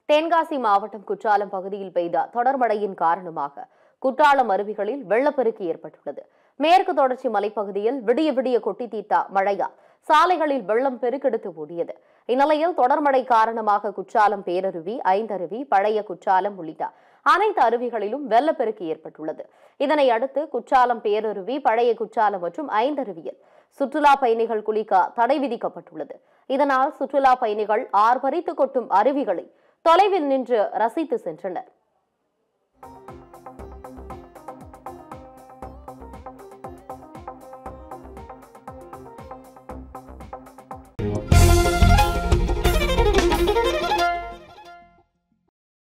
தென்காசி மாவட்டம் குற்றாலம் பகுதியில் பெய்த தொடர் மழையின் காரணமாக குற்றாலம் அருவிகளில் வெள்ளப்பெருக்கு ஏற்பட்டுள்ளது மேற்கு தொடர்ச்சி மலைப்பகுதியில் விடிய விடிய கொட்டி தீர்த்த மழையால் சாலைகளில் வெள்ளம் பெருக்கெடுத்து ஓடியது இந்நிலையில் தொடர் மழை காரணமாக குற்றாலம் பேரருவி ஐந்தருவி பழைய குற்றாலம் உள்ளிட்ட அனைத்து அருவிகளிலும் வெள்ளப்பெருக்கு ஏற்பட்டுள்ளது இதனை அடுத்து குற்றாலம் பேரருவி பழைய குற்றாலம் மற்றும் ஐந்தருவியில் சுற்றுலா பயணிகள் குளிக்க தடை விதிக்கப்பட்டுள்ளது இதனால் சுற்றுலா பயணிகள் ஆர்ப்பரித்து கொட்டும் அருவிகளை தொலைவில் நின்று ரசித்து சென்றனர்